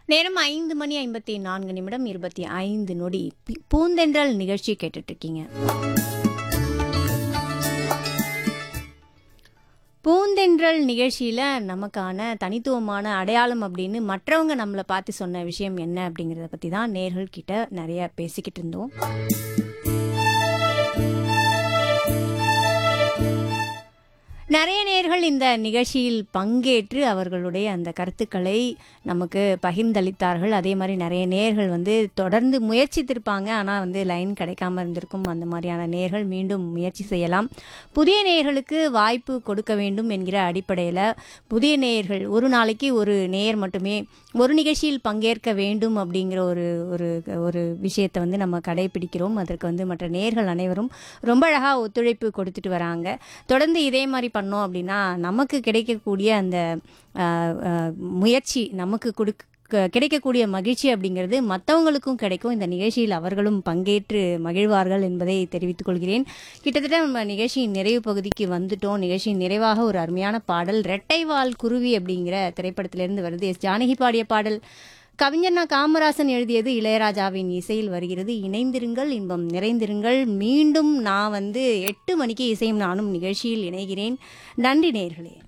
நேரம் ஐந்து மணி ஐம்பத்தி நான்கு நிமிடம் இருபத்தி ஐந்து நொடி பி- பூந்தென்றல் நிகழ்ச்சி கேட்டுட்டு இருக்கீங்க பூந்தென்றல் நிகழ்ச்சியில் நமக்கான தனித்துவமான அடையாளம் அப்படின்னு மற்றவங்க நம்மளை பார்த்து சொன்ன விஷயம் என்ன அப்படிங்கிறத பற்றி தான் நேர்கள் கிட்ட நிறைய பேசிக்கிட்டு இருந்தோம் நிறைய நேர்கள் இந்த நிகழ்ச்சியில் பங்கேற்று அவர்களுடைய அந்த கருத்துக்களை நமக்கு பகிர்ந்தளித்தார்கள் அதே மாதிரி நிறைய நேர்கள் வந்து தொடர்ந்து முயற்சித்திருப்பாங்க ஆனால் வந்து லைன் கிடைக்காம இருந்திருக்கும் அந்த மாதிரியான நேர்கள் மீண்டும் முயற்சி செய்யலாம் புதிய நேயர்களுக்கு வாய்ப்பு கொடுக்க வேண்டும் என்கிற அடிப்படையில் புதிய நேயர்கள் ஒரு நாளைக்கு ஒரு நேயர் மட்டுமே ஒரு நிகழ்ச்சியில் பங்கேற்க வேண்டும் அப்படிங்கிற ஒரு ஒரு ஒரு விஷயத்தை வந்து நம்ம கடைபிடிக்கிறோம் அதற்கு வந்து மற்ற நேயர்கள் அனைவரும் ரொம்ப அழகாக ஒத்துழைப்பு கொடுத்துட்டு வராங்க தொடர்ந்து இதே மாதிரி பண்ணோம் அப்படின்னா நமக்கு கிடைக்கக்கூடிய அந்த ஆஹ், ஆஹ், முயற்சி நமக்கு கொடுக்க க- கிடைக்கக்கூடிய மகிழ்ச்சி அப்படிங்கிறது மற்றவங்களுக்கும் கிடைக்கும் இந்த நிகழ்ச்சியில் அவர்களும் பங்கேற்று மகிழ்வார்கள் என்பதை தெரிவித்துக் கொள்கிறேன் கிட்டத்தட்ட நம்ம நிகழ்ச்சியின் நிறைவு பகுதிக்கு வந்துட்டோம் நிகழ்ச்சியின் நிறைவாக ஒரு அருமையான பாடல் ரெட்டைவால் குருவி அப்படிங்கிற திரைப்படத்திலிருந்து வருது எஸ் ஜானகி பாடிய பாடல் கவிஞர்னா காமராசன் எழுதியது இளையராஜாவின் இசையில் வருகிறது இணைந்திருங்கள் இன்பம் நிறைந்திருங்கள் மீண்டும் நான் வந்து எட்டு மணிக்கு இசையும் நானும் நிகழ்ச்சியில் இணைகிறேன் நன்றி நேர்களே